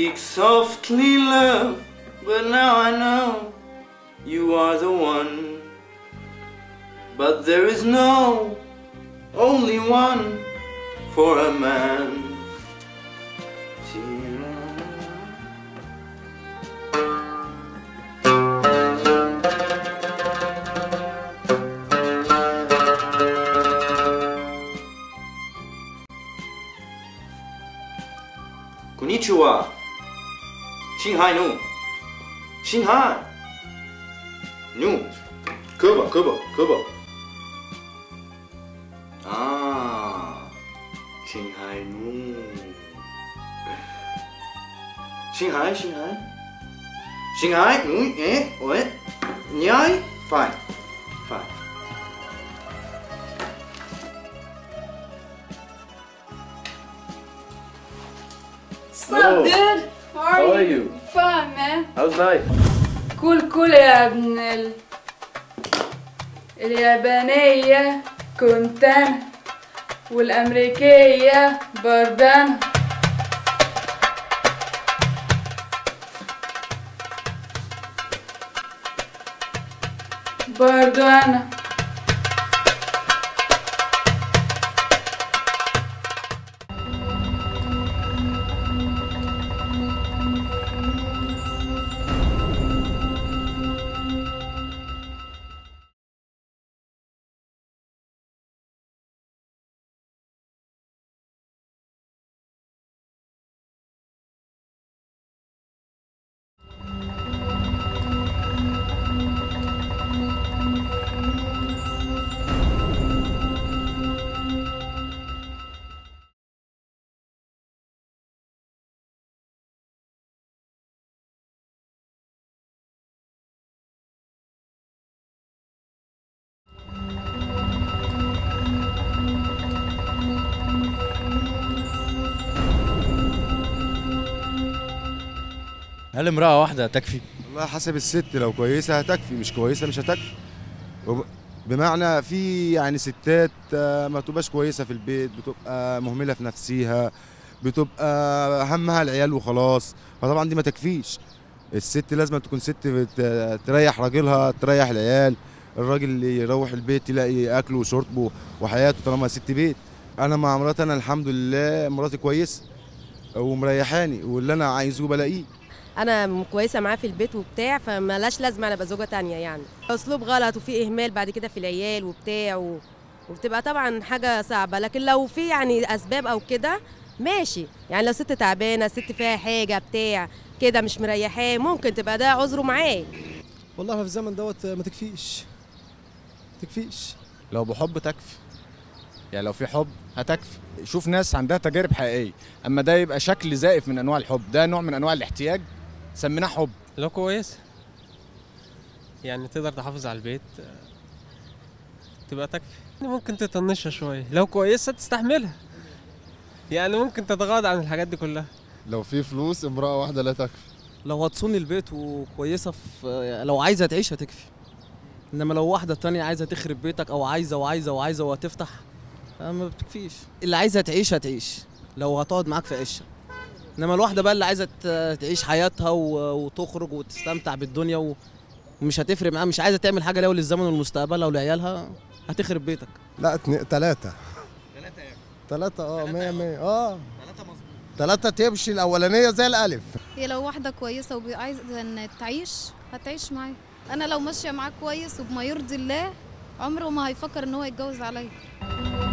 Speak softly, love, but now I know you are the one. But there is no only one for a man. Konnichiwa. Shinhai nu. Shinhai. Nu. Kuba, Kuba, Kuba. Ah. Shinhai nu. Shinhai, Shinhai. Shinhai, nu, eh, oi. Nyai, fine. Fine. What's up, dude? How are, How are you? you? Fine, man. How's life? كول كول يا ابن ال... اليابانية كنت أنا والأمريكية بردانة برضو أنا هل امرأة واحدة تكفي؟ والله حسب الست لو كويسه هتكفي مش كويسه مش هتكفي وب- بمعنى في يعني ستات آه، ما تبقاش كويسه في البيت بتبقى مهمله في نفسها بتبقى همها العيال وخلاص فطبعا دي ما تكفيش الست لازم تكون ست بت- تريح راجلها تريح العيال الراجل اللي يروح البيت يلاقي اكله وشربه وحياته طالما ست بيت انا مع مراتي انا الحمد لله مراتي كويسه ومريحاني واللي انا عايزه بلاقيه انا كويسه معاه في البيت وبتاع فملاش لازمه انا ابقى زوجه تانية يعني اسلوب غلط وفي اهمال بعد كده في العيال وبتاع و... وبتبقى طبعا حاجه صعبه لكن لو في يعني اسباب او كده ماشي يعني لو ست تعبانه ست فيها حاجه بتاع كده مش مريحاه ممكن تبقى ده عذره معاه والله في الزمن دوت ما تكفيش تكفيش لو بحب تكفي يعني لو في حب هتكفي شوف ناس عندها تجارب حقيقية أما ده يبقى شكل زائف من أنواع الحب ده نوع من أنواع الاحتياج سميناه حب لو كويس يعني تقدر تحافظ على البيت آه، تبقى تكفي ممكن تطنشها شوية لو كويسة تستحملها يعني ممكن تتغاضى عن الحاجات دي كلها لو في فلوس امرأة واحدة لا تكفي لو هتصوني البيت وكويسه في لو عايزه تعيش هتكفي انما لو واحده تانية عايزه تخرب بيتك او عايزه وعايزه وعايزه وهتفتح آه، ما بتكفيش اللي عايزه تعيش هتعيش لو هتقعد معاك في عشه انما الواحده بقى اللي عايزه ت- تعيش حياتها و- وتخرج وتستمتع بالدنيا و- ومش هتفرق معاها مش عايزه تعمل حاجه لو للزمن والمستقبل او لعيالها هتخرب بيتك لا اتنين تلاتة تلاتة اه مية مية اه تلاتة تمشي الأولانية زي الألف هي لو واحدة كويسة وعايزة إن تعيش هتعيش معايا أنا لو ماشية معاه كويس وبما يرضي الله عمره ما هيفكر إن هو يتجوز عليا